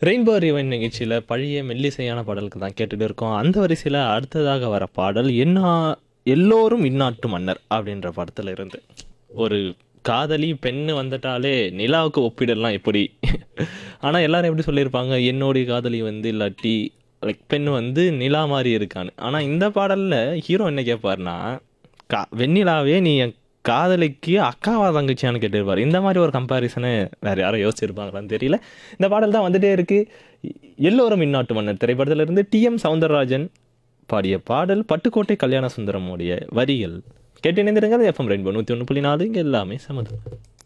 rainbow ரிவைன் நிகழ்ச்சியில் பழைய மெல்லிசையான பாடலுக்கு தான் கேட்டுட்டு இருக்கோம் அந்த வரிசையில் அடுத்ததாக வர பாடல் என்ன எல்லோரும் இந்நாட்டு மன்னர் அப்படின்ற படத்துல இருந்து ஒரு காதலி பெண்ணு வந்துட்டாலே நிலாவுக்கு ஒப்பிடலாம் எப்படி ஆனால் எல்லாரும் எப்படி சொல்லியிருப்பாங்க என்னுடைய காதலி வந்து இல்லாட்டி லைக் பெண் வந்து நிலா மாதிரி இருக்கான்னு ஆனால் இந்த பாடலில் ஹீரோ என்ன கேட்பாருன்னா கா வெண்ணிலாவே நீ என் காதலிக்கு அக்காவா தங்கச்சியான்னு கேட்டிருப்பார் இந்த மாதிரி ஒரு கம்பேரிசனை வேற யாரும் யோசிச்சிருப்பாங்களான்னு தெரியல இந்த பாடல் தான் வந்துட்டே இருக்கு எல்லோரும் இந்நாட்டு மன்னர் திரைப்படத்துல இருந்து டி எம் சவுந்தரராஜன் பாடிய பாடல் பட்டுக்கோட்டை கல்யாண சுந்தரமுடைய வரிகள் கேட்டு இணைந்திருங்கள் எஃப்எம் ரெயின்போ நூற்றி ஒன்று புள்ளி நாலு இங்கே எல்லாமே சமதம்